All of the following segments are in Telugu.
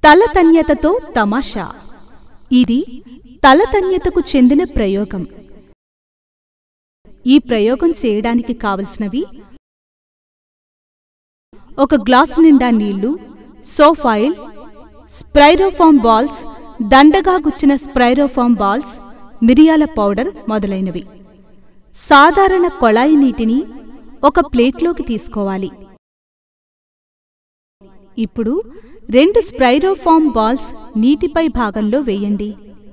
తలతన్యతతో తమాషా ఇది తలతన్యతకు చెందిన ప్రయోగం ఈ ప్రయోగం చేయడానికి కావలసినవి ఒక గ్లాసు నిండా నీళ్లు సోఫాయిల్ స్ప్రైరోఫామ్ బాల్స్ దండగా గుచ్చిన స్ప్రైరోఫామ్ బాల్స్ మిరియాల పౌడర్ మొదలైనవి సాధారణ కొళాయి నీటిని ఒక ప్లేట్లోకి తీసుకోవాలి ఇప్పుడు రెండు స్ప్రైరోఫామ్ బాల్స్ నీటిపై భాగంలో వేయండి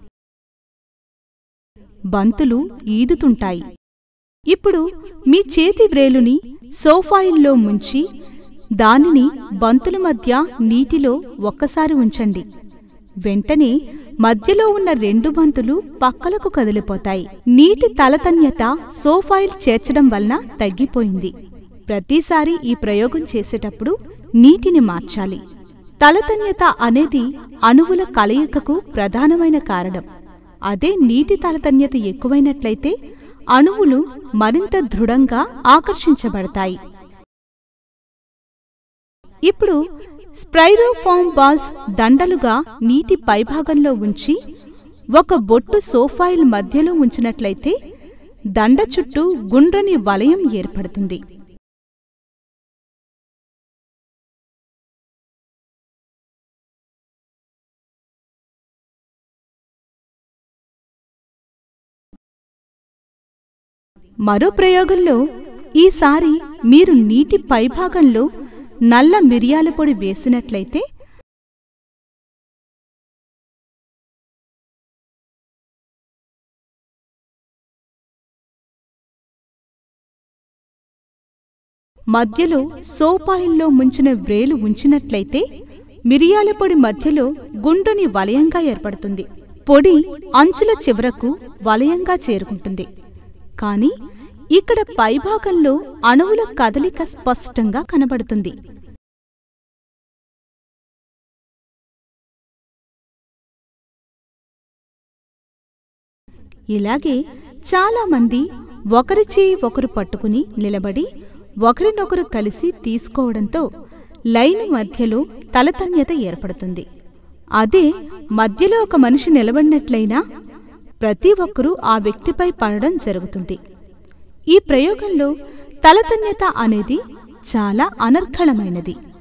బంతులు ఈదుతుంటాయి ఇప్పుడు మీ చేతి వ్రేలుని సోఫాయిల్లో ముంచి దానిని బంతుల మధ్య నీటిలో ఒక్కసారి ఉంచండి వెంటనే మధ్యలో ఉన్న రెండు బంతులు పక్కలకు కదిలిపోతాయి నీటి తలతన్యత సోఫాయిల్ చేర్చడం వలన తగ్గిపోయింది ప్రతిసారి ఈ ప్రయోగం చేసేటప్పుడు నీటిని మార్చాలి తలతన్యత అనేది అణువుల కలయికకు ప్రధానమైన కారణం అదే నీటి తలతన్యత ఎక్కువైనట్లయితే అణువులు మరింత దృఢంగా ఆకర్షించబడతాయి ఇప్పుడు స్ప్రైరోఫామ్ బాల్స్ దండలుగా నీటి పైభాగంలో ఉంచి ఒక బొట్టు సోఫాయిల్ మధ్యలో ఉంచినట్లయితే దండ చుట్టూ గుండ్రని వలయం ఏర్పడుతుంది మరో ప్రయోగంలో ఈసారి మీరు నీటి పైభాగంలో నల్ల మిరియాల పొడి వేసినట్లయితే మధ్యలో సోపాయిల్లో ముంచిన వ్రేలు ఉంచినట్లయితే మిరియాల పొడి మధ్యలో గుండ్రని వలయంగా ఏర్పడుతుంది పొడి అంచుల చివరకు వలయంగా చేరుకుంటుంది కాని ఇక్కడ పైభాగంలో అణువుల కదలిక స్పష్టంగా కనబడుతుంది ఇలాగే చాలామంది ఒకరి చేయి ఒకరు పట్టుకుని నిలబడి ఒకరినొకరు కలిసి తీసుకోవడంతో లైను మధ్యలో తలతన్యత ఏర్పడుతుంది అదే మధ్యలో ఒక మనిషి నిలబడినట్లయినా ప్రతి ఒక్కరూ ఆ వ్యక్తిపై పడడం జరుగుతుంది ఈ ప్రయోగంలో తలతన్యత అనేది చాలా అనర్ఘళమైనది